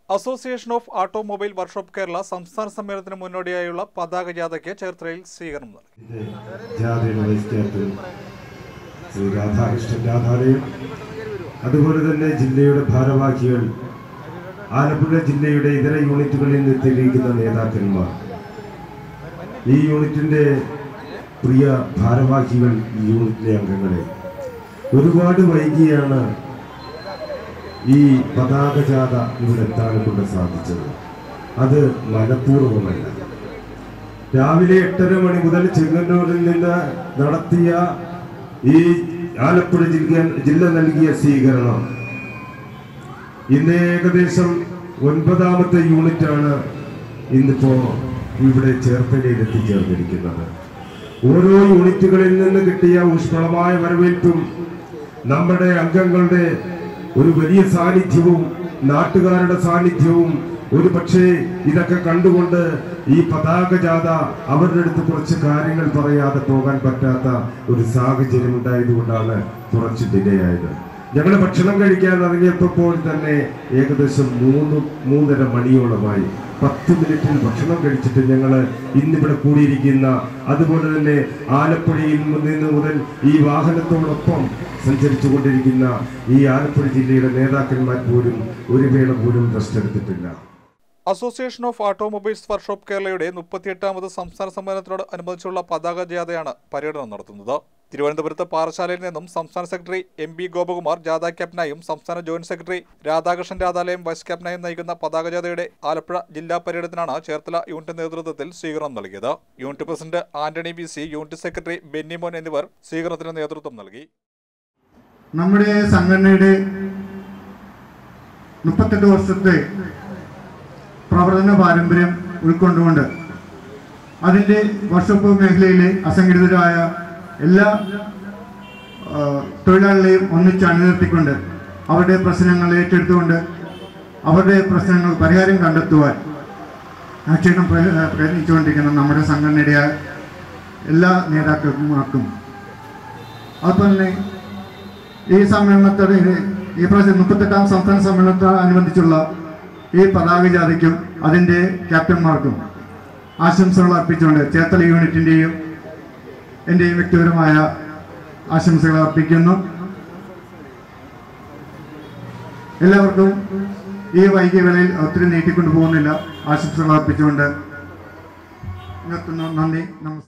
association of automobile workshop Kerala സംസ്ഥാന സമ്മേളനത്തിന് മുന്നോടിയായുള്ള പതാക ജാഥയ്ക്ക് ചേർത്തലയിൽ സ്വീകരണം നൽകി ഇത് ജാഥയുടെ വൈസ് ക്യാപ്റ്റൻ ശ്രീ രാധാകൃഷ്ണൻ രാധാലയം അതുപോലെ തന്നെ ജില്ലയുടെ ഭാരവാഹികൾ ആലപ്പുഴ ജില്ലയുടെ ഇതര യൂണിറ്റുകളിൽ നിന്ന് എത്തിയിരിക്കുന്ന നേതാക്കന്മാർ ഈ യൂണിറ്റിന്റെ പ്രിയ ഭാരവാഹികൾ ഈ യൂണിറ്റിലെ അംഗങ്ങളെ ഒരുപാട് വൈകിയാണ് ഈ പതാക ജാഥ ഇവിടെ എത്താൻ കൊണ്ട് സാധിച്ചത് അത് മനഃപൂർവ്വമല്ല രാവിലെ എട്ടര മണി മുതൽ ചെങ്ങന്നൂരിൽ നിന്ന് നടത്തിയ ഈ ആലപ്പുഴ ജില്ല ജില്ല നൽകിയ സ്വീകരണം ഇന്ന് ഏകദേശം ഒൻപതാമത്തെ യൂണിറ്റാണ് ഇന്നിപ്പോ ഇവിടെ ചേർത്തലയിൽ എത്തിച്ചേർന്നിരിക്കുന്നത് ഓരോ യൂണിറ്റുകളിൽ നിന്ന് കിട്ടിയ ഊഷ്മളമായ വരവേൽപ്പും നമ്മുടെ അംഗങ്ങളുടെ ഒരു വലിയ സാന്നിധ്യവും നാട്ടുകാരുടെ സാന്നിധ്യവും ഒരു പക്ഷേ ഇതൊക്കെ കണ്ടുകൊണ്ട് ഈ പതാക ജാഥ അവരുടെ അടുത്ത് കുറച്ച് കാര്യങ്ങൾ പറയാതെ പോകാൻ പറ്റാത്ത ഒരു സാഹചര്യം ഉണ്ടായതുകൊണ്ടാണ് കുറച്ച് ഡിലേ ആയത് ഞങ്ങൾ ഭക്ഷണം കഴിക്കാൻ ഇറങ്ങിയപ്പോൾ തന്നെ ഏകദേശം മൂന്ന് മൂന്നര മണിയോളമായി പത്ത് മിനിറ്റിൽ ഭക്ഷണം കഴിച്ചിട്ട് ഞങ്ങൾ ഇന്നിവിടെ കൂടിയിരിക്കുന്ന അതുപോലെ തന്നെ ആലപ്പുഴയിൽ നിന്ന് മുതൽ ഈ വാഹനത്തോടൊപ്പം സഞ്ചരിച്ചു കൊണ്ടിരിക്കുന്ന ഈ ആലപ്പുഴ ജില്ലയുടെ നേതാക്കന്മാർ പോലും ഒരു വേള പോലും റെസ്റ്റ് എടുത്തിട്ടില്ല അസോസിയേഷൻ ഓഫ് ഓട്ടോമൊബൈൽസ് വർക്ക്ഷോപ്പ് കേരളയുടെ മുപ്പത്തിയെട്ടാമത് സംസ്ഥാന സമ്മേളനത്തോട് അനുബന്ധിച്ചുള്ള പതാക ജാഥയാണ് പര്യടനം നടത്തുന്നത് തിരുവനന്തപുരത്ത് പാറശാലയിൽ നിന്നും സംസ്ഥാന സെക്രട്ടറി എം ബി ഗോപകുമാർ ജാഥ ക്യാപ്റ്റനായും സംസ്ഥാന joint secretary Radhakrishnan Radhalayam vice ക്യാപ്റ്റനായും നയിക്കുന്ന പതാക ജാഥയുടെ ആലപ്പുഴ ജില്ലാ പര്യടനത്തിനാണ് ചേർത്തല യൂണിറ്റ് നേതൃത്വത്തിൽ സ്വീകരണം നൽകിയത് unit president Antony B C unit secretary Bennymon എന്നിവർ സ്വീകരണത്തിന് നേതൃത്വം നൽകി നമ്മുടെ സംഘടനയുടെ മുപ്പത്തെട്ട് വർഷത്തെ പ്രവർത്തന പാരമ്പര്യം ഉൾക്കൊണ്ടുകൊണ്ട് അതിൻ്റെ വർക്ക്ഷോപ്പ് മേഖലയിലെ അസംഘടിതരായ എല്ലാ ആ, തൊഴിലാളികളെയും ഒന്നിച്ച് അണിനിർത്തിക്കൊണ്ട് അവരുടെ പ്രശ്നങ്ങൾ ഏറ്റെടുത്തുകൊണ്ട് അവരുടെ പ്രശ്നങ്ങൾ പരിഹാരം കണ്ടെത്തുവാൻ അക്ഷീണം പ്ര- പ്രയത്നിച്ചുകൊണ്ടിരിക്കുന്ന നമ്മുടെ സംഘടനയുടെ എല്ലാ നേതാക്കന്മാർക്കും അതുപോലെ തന്നെ ഈ സമ്മേളനത്തോട് ഇത് ഈ പ്രാവശ്യം മുപ്പത്തെട്ടാം സംസ്ഥാന സമ്മേളനത്തോടനുബന്ധിച്ചുള്ള ഈ പതാക ജാഥയ്ക്കും അതിൻ്റെ ക്യാപ്റ്റന്മാർക്കും ആശംസകൾ അർപ്പിച്ചുകൊണ്ട് ചേർത്തല യൂണിറ്റിൻ്റെയും എൻ്റെയും വ്യക്തിപരമായ ആശംസകൾ അർപ്പിക്കുന്നു എല്ലാവർക്കും ഈ വൈകിയ വേളയിൽ ഒത്തിരി നീട്ടിക്കൊണ്ടു പോകുന്നില്ല ആശംസകൾ അർപ്പിച്ചുകൊണ്ട് നിർത്തുന്നു നന്ദി നമസ്കാരം